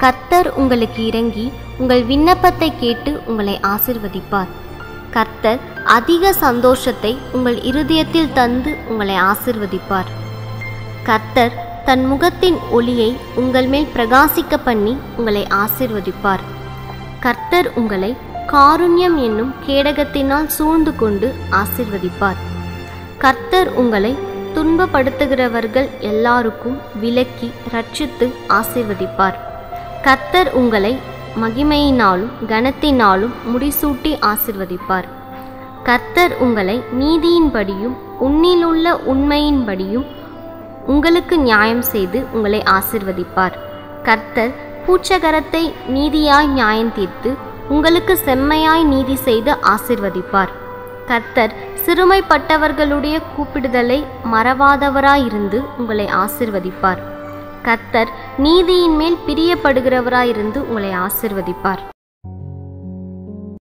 கர்த்தர் உங்களுக்கு இறங்கி உங்கள் விண்ணப்பத்தை கேட்டு உங்களை ஆசிர்வதிப்பார் கர்த்தர் அதிக சந்தோஷத்தை உங்கள் இருதயத்தில் தந்து உங்களை ஆசிர்வதிப்பார் கர்த்தர் தன் முகத்தின் ஒளியை உங்கள் மேல் பிரகாசிக்க பண்ணி உங்களை ஆசிர்வதிப்பார் கர்த்தர் உங்களை காருண்யம் என்னும் கேடகத்தினால் சூழ்ந்து கொண்டு ஆசிர்வதிப்பார் கர்த்தர் உங்களை துன்பப்படுத்துகிறவர்கள் எல்லாருக்கும் விலக்கி ரட்சித்து ஆசிர்வதிப்பார் கர்த்தர் உங்களை மகிமையினாலும் கனத்தினாலும் முடிசூட்டி ஆசிர்வதிப்பார் கர்த்தர் உங்களை நீதியின்படியும் உன்னிலுள்ள உண்மையின்படியும் உங்களுக்கு நியாயம் செய்து உங்களை ஆசிர்வதிப்பார் கர்த்தர் பூச்சகரத்தை நீதியாய் நியாயம் தீர்த்து உங்களுக்கு செம்மையாய் நீதி செய்து ஆசிர்வதிப்பார் கர்த்தர் சிறுமைப்பட்டவர்களுடைய கூப்பிடுதலை மறவாதவராயிருந்து உங்களை ஆசிர்வதிப்பார் கர்த்தர் நீதியின் மேல் பிரியப்படுகிறவராயிருந்து உங்களை ஆசிர்வதிப்பார்